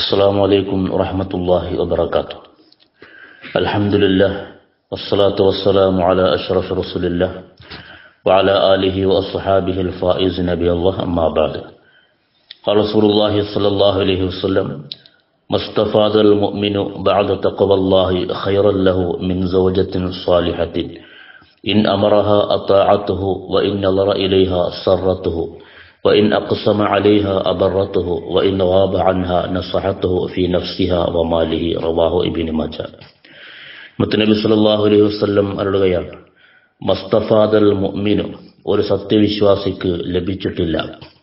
السلام عليكم ورحمة الله وبركاته الحمد لله والصلاة والسلام على أشرف رسول الله وعلى آله وأصحابه الفائز نبي الله أما بعد قال رسول الله صلى الله عليه وسلم ما استفاد المؤمن بعد تقوى الله خيرا له من زوجة صالحة إن أمرها أطاعته وإن نظر إليها سرته وإن أقسم عليها أبرته وإن غاب عنها نصحته في نفسها وماله رواه ابن ماجه മുത്തനബി സല്ലല്ലാഹു അലൈഹി വസല്ലം അരുളുകയാണ് മസ്തഫാദൽ മുഅ്മിനു ഒരു സത്യവിശ്വാസിക്ക് ലഭിച്ചിട്ടില്ല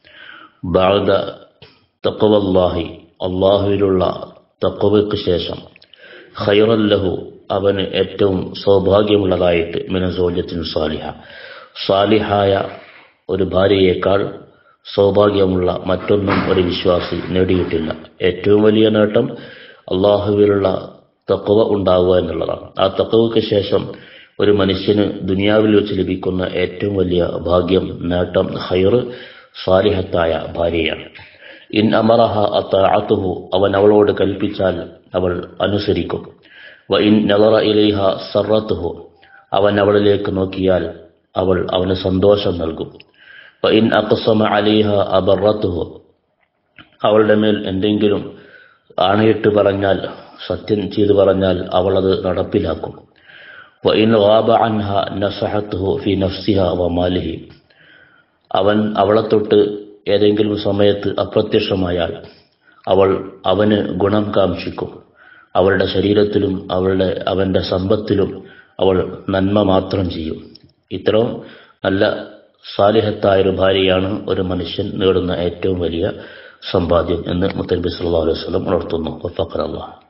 ബാദ തഖവല്ലാഹി അള്ളാഹുവിലുള്ള തഖവയ്ക്ക് ശേഷം ഖൈറല്ലഹു അവന് ഏറ്റവും സൗഭാഗ്യമുള്ളതായിട്ട് മിനസോജത്തിൻ സാലിഹ സാലിഹായ ഒരു ഭാര്യയേക്കാൾ സൗഭാഗ്യമുള്ള മറ്റൊന്നും ഒരു വിശ്വാസി നേടിയിട്ടില്ല ഏറ്റവും വലിയ നേട്ടം അള്ളാഹുവിലുള്ള തക്കവ ഉണ്ടാവുക എന്നുള്ളതാണ് ആ തക്കവയ്ക്ക് ശേഷം ഒരു മനുഷ്യന് ദുനിയാവിൽ വെച്ച് ലഭിക്കുന്ന ഏറ്റവും വലിയ ഭാഗ്യം നേട്ടം ഹൈർ സാലിഹത്തായ ഭാര്യയാണ് ഇൻ അമറഹ അത്താഅത്തുഹു അവൻ അവളോട് കൽപ്പിച്ചാൽ അവൾ അനുസരിക്കും വ ഇൻ നളറ ഇലൈഹ സറത്തുഹു അവൻ അവളിലേക്ക് നോക്കിയാൽ അവൾ അവന് സന്തോഷം നൽകും വ ഇൻ അക്സമ അലിഹ അബറത്തുഹു അവളുടെ മേൽ എന്തെങ്കിലും ആണയിട്ട് പറഞ്ഞാൽ സത്യം ചെയ്തു പറഞ്ഞാൽ അവൾ അത് നടപ്പിലാക്കും വ ഇൻ ഗാബ അൻഹ നസഹത്തുഹു ഫി നഫ്സിഹ വ മാലിഹി അവൻ അവളെ തൊട്ട് ഏതെങ്കിലും സമയത്ത് അപ്രത്യക്ഷമായാൽ അവൾ അവന് ഗുണം കാംക്ഷിക്കും അവളുടെ ശരീരത്തിലും അവളുടെ അവന്റെ സമ്പത്തിലും അവൾ നന്മ മാത്രം ചെയ്യും ഇത്തരം നല്ല സാലിഹത്തായ ഒരു ഭാര്യയാണ് ഒരു മനുഷ്യൻ നേടുന്ന ഏറ്റവും വലിയ സമ്പാദ്യം എന്ന് മുത്തനബി സല്ലല്ലാഹു അലൈഹി വസല്ലം ഉണർത്തുന്നു വഫഖറല്ലാഹ്